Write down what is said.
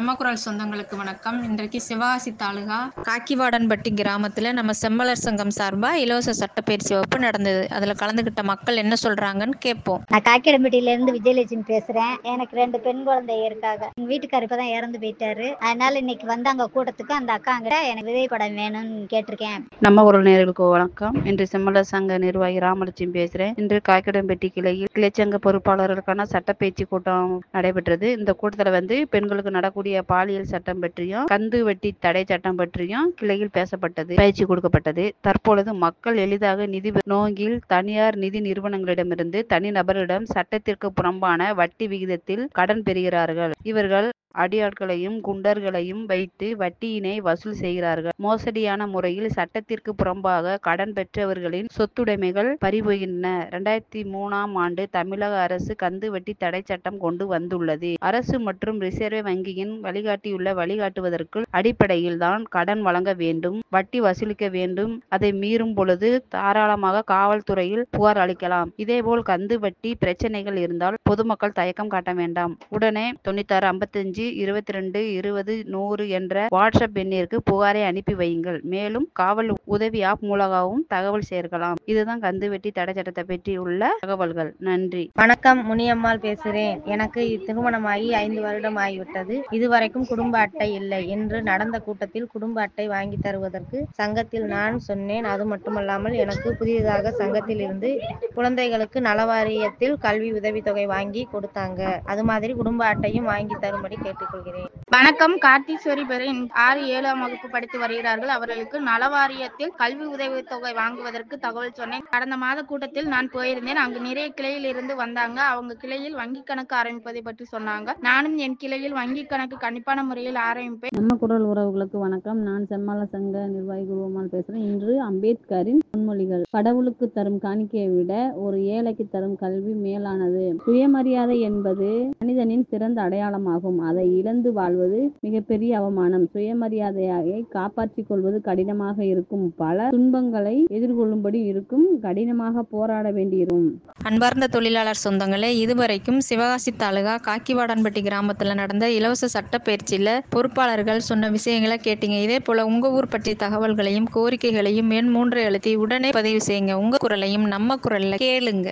நம்ம குரல் சொந்தங்களுக்கு வணக்கம் இன்றைக்கு சிவகாசி தாலுகா காக்கிவாடன்பட்டி கிராமத்தில் நம்ம செம்மலர் சங்கம் சார்பாக இலவச சட்டப்பயிற்சி வகுப்பு நடந்தது அதில் கலந்துக்கிட்ட மக்கள் என்ன சொல்கிறாங்கன்னு கேட்போம் நான் காக்கிடம்பட்டியில இருந்து விஜயலட்சுமி பேசுறேன் எனக்கு ரெண்டு பெண் குழந்தை இருக்காங்க எங்க வீட்டுக்காரர் இப்பதான் இறந்து போயிட்டாரு அதனால இன்னைக்கு வந்தாங்க கூட்டத்துக்கு அந்த அக்கா கிட்ட எனக்கு விதை படம் வேணும்னு கேட்டிருக்கேன் நம்ம ஒரு நேர்களுக்கு வணக்கம் இன்று செம்மலர் சங்க நிர்வாகி ராமலட்சுமி பேசுறேன் இன்று காய்கடம்பட்டி கிளையில் கிளைச்சங்க பொறுப்பாளர்களுக்கான சட்டப்பயிற்சி கூட்டம் நடைபெற்றது இந்த கூட்டத்துல வந்து பெண்களுக்கு நடக்கூடிய பாலியல் சட்டம் பற்றியும் கந்து வெட்டி தடை சட்டம் பற்றியும் கிளையில் பேசப்பட்டது பயிற்சி கொடுக்கப்பட்டது தற்பொழுது மக்கள் எளிதாக நிதி பெ- நோங்கில் தனியார் நிதி நிறுவனங்களிடமிருந்து தனிநபரிடம் சட்டத்திற்கு புறம்பான வட்டி விகிதத்தில் கடன் பெறுகிறார்கள் இவர்கள் அடியாட்களையும் குண்டர்களையும் வைத்து வட்டியினை வசூல் செய்கிறார்கள் மோசடியான முறையில் சட்டத்திற்கு புறம்பாக கடன் பெற்றவர்களின் சொத்துடைமைகள் பறிபோகின்றன இரண்டாயிரத்தி மூணாம் ஆண்டு தமிழக அரசு கந்து வட்டி தடை சட்டம் கொண்டு வந்துள்ளது அரசு மற்றும் ரிசர்வ் வங்கியின் வழிகாட்டியுள்ள வழிகாட்டுவதற்கு அடிப்படையில் தான் கடன் வழங்க வேண்டும் வட்டி வசூலிக்க வேண்டும் அதை மீறும் பொழுது தாராளமாக காவல்துறையில் புகார் அளிக்கலாம் இதேபோல் கந்து வட்டி பிரச்சனைகள் இருந்தால் பொதுமக்கள் தயக்கம் காட்ட வேண்டாம் உடனே தொண்ணூத்தாறு ஐம்பத்தஞ்சு இருபத்தி ரெண்டு இருபது நூறு என்ற வாட்ஸ்அப் எண்ணிற்கு புகாரை அனுப்பி வையுங்கள் மேலும் காவல் உதவி ஆப் மூலமாகவும் தகவல் சேர்க்கலாம் இதுதான் கந்து வெட்டி தடை சட்டத்தை பற்றி உள்ள தகவல்கள் நன்றி வணக்கம் முனியம்மாள் பேசுகிறேன் எனக்கு திருமணமாகி ஐந்து வருடம் ஆகிவிட்டது இதுவரைக்கும் குடும்ப அட்டை இல்லை என்று நடந்த கூட்டத்தில் குடும்ப அட்டை வாங்கி தருவதற்கு சங்கத்தில் நான் சொன்னேன் அது மட்டுமல்லாமல் எனக்கு புதியதாக சங்கத்தில் இருந்து குழந்தைகளுக்கு நலவாரியத்தில் கல்வி உதவித்தொகை வாங்கி கொடுத்தாங்க அது மாதிரி குடும்ப அட்டையும் வாங்கி தரும்படி கேட்டுக்கொள்கிறேன் வணக்கம் கார்த்தீஸ்வரி பெரியன் ஆறு ஏழாம் வகுப்பு படித்து வருகிறார்கள் அவர்களுக்கு நலவாரியத்தில் கல்வி உதவித்தொகை வாங்குவதற்கு தகவல் சொன்னேன் கடந்த மாத கூட்டத்தில் நான் போயிருந்தேன் அங்கு நிறைய கிளையில் இருந்து வந்தாங்க அவங்க கிளையில் வங்கி கணக்கு ஆரம்பிப்பதை பற்றி சொன்னாங்க நானும் என் கிளையில் வங்கி கணக்கு கண்டிப்பான முறையில் ஆரம்பிப்பேன் நம்ம குரல் உறவுகளுக்கு வணக்கம் நான் செம்மல சங்க நிர்வாகி குருவமால் பேசுறேன் இன்று அம்பேத்கரின் முன்மொழிகள் கடவுளுக்கு தரும் காணிக்கையை விட ஒரு ஏழைக்கு தரும் கல்வி மேலானது சுயமரியாதை என்பது மனிதனின் சிறந்த அடையாளமாகும் அதை இழந்து வாழ்வது மிகப்பெரிய அவமானம் சுயமரியாதையை காப்பாற்றிக் கொள்வது கடினமாக இருக்கும் பல துன்பங்களை எதிர்கொள்ளும்படி இருக்கும் கடினமாக போராட வேண்டியிருக்கும் அன்பார்ந்த தொழிலாளர் சொந்தங்களே இதுவரைக்கும் சிவகாசி தாலுகா காக்கிவாடன்பட்டி கிராமத்தில் நடந்த இலவச சட்டப்பயிற்சியில் பொறுப்பாளர்கள் சொன்ன விஷயங்களை கேட்டீங்க இதே போல் உங்கள் ஊர் பற்றிய தகவல்களையும் கோரிக்கைகளையும் எண் மூன்றை அழுத்தி உடனே பதிவு செய்யுங்க உங்கள் குரலையும் நம்ம குரலில் கேளுங்க